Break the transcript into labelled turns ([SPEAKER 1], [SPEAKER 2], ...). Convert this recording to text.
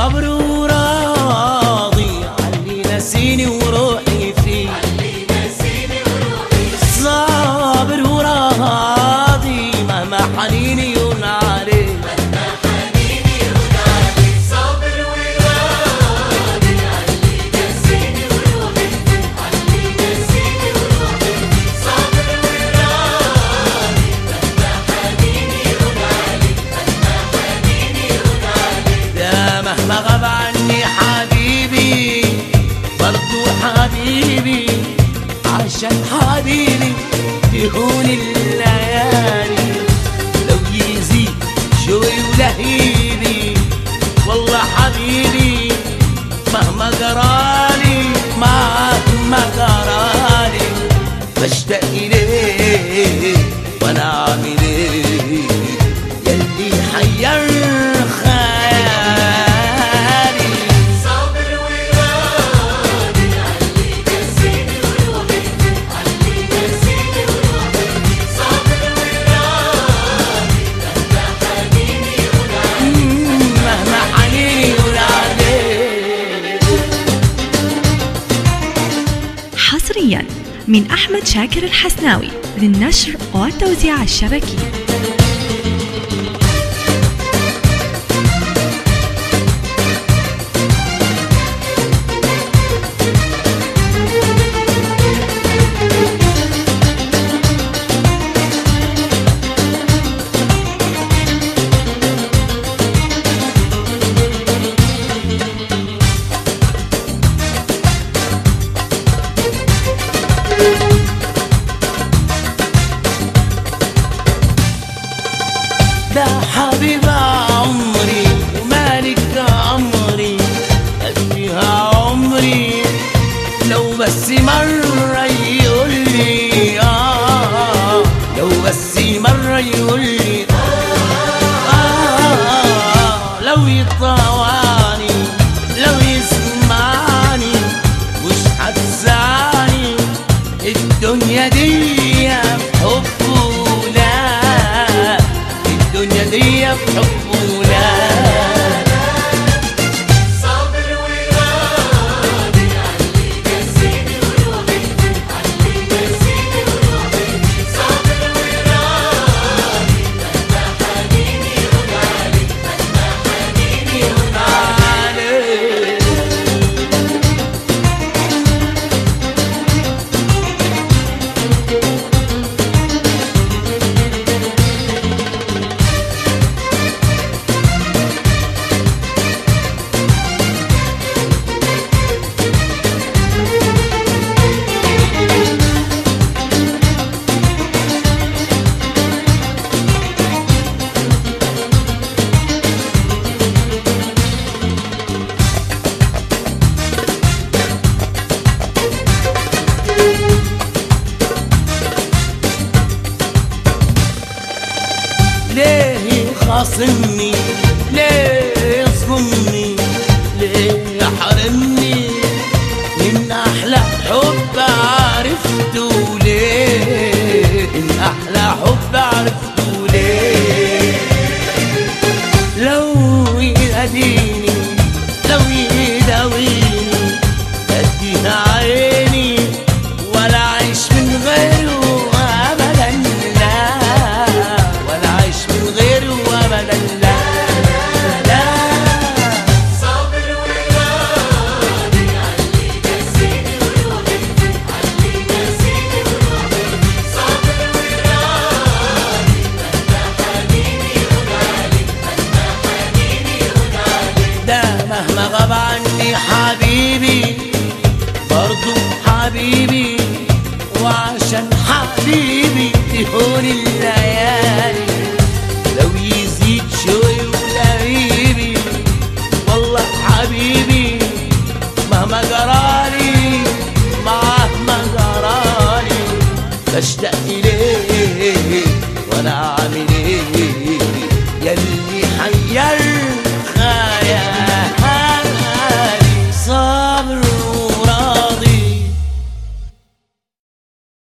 [SPEAKER 1] صبر وراضي علي نسيني وروحي فيه صابر وراضي مهما حنيني ينعري
[SPEAKER 2] صابر وراضي علي نسيني وروحي علي نسيني وروحي صابر وراضي مهما حنيني يهون عليك مهما حنيني يهون عليك
[SPEAKER 1] يا مهما غاب عني حبيبي برضو حبيبي عشان حبيبي تهون الليالي لو يزيد شوي ولهيبي والله حبيبي مهما قرالي مهما قرالي بشتاق إليه وانا عامل ايه يلي حير خيالي
[SPEAKER 2] صابر وراضي علي نسيني وروحي علي نسيني وروحي صابر وراضي مهما حنيني يهون عليك
[SPEAKER 1] مهما حنيني يقول عليه
[SPEAKER 3] حصريا من أحمد شاكر الحسناوي للنشر والتوزيع الشبكي
[SPEAKER 1] ده حبيب عمري ومالك عمري أديها عمري لو بس مرة يقول لي آه لو بس مرة يقول لي آه لو يطوعني لو يسمعني مش هتزعلني الدنيا دي بحبه لا الدنيا دي بحبه لا
[SPEAKER 2] صابر وراضي علي نسيني وروحي علي نسيني وروحي صابر وراضي مهما حنيني يهون عليك مهما حنيني يهون
[SPEAKER 1] عليك ليه خاصمني ليه يظلمني ليه يحرمني من احلى حب عرفته ليه من احلى حب عرفته ليه لو يهديني لو يداويني اديها عيني ولا اعيش من غيره ابدا لا ولا اعيش من غيره ابدا لا لا
[SPEAKER 2] صابر وراضي علي نسيني وروحي علي نسيني وروحي صابر وراضي مهما حنيني يهون عليك مهما حنيني يهون عليك
[SPEAKER 1] ده مهما غاب عني حبيبي برضو حبيبي وعشان حبيبي تهون الليالي لو يزيد شوي ولهيبي والله حبيبي مهما جرالي مهما جرالي بشتاق إليه وأنا عامل إيه يلي حيرني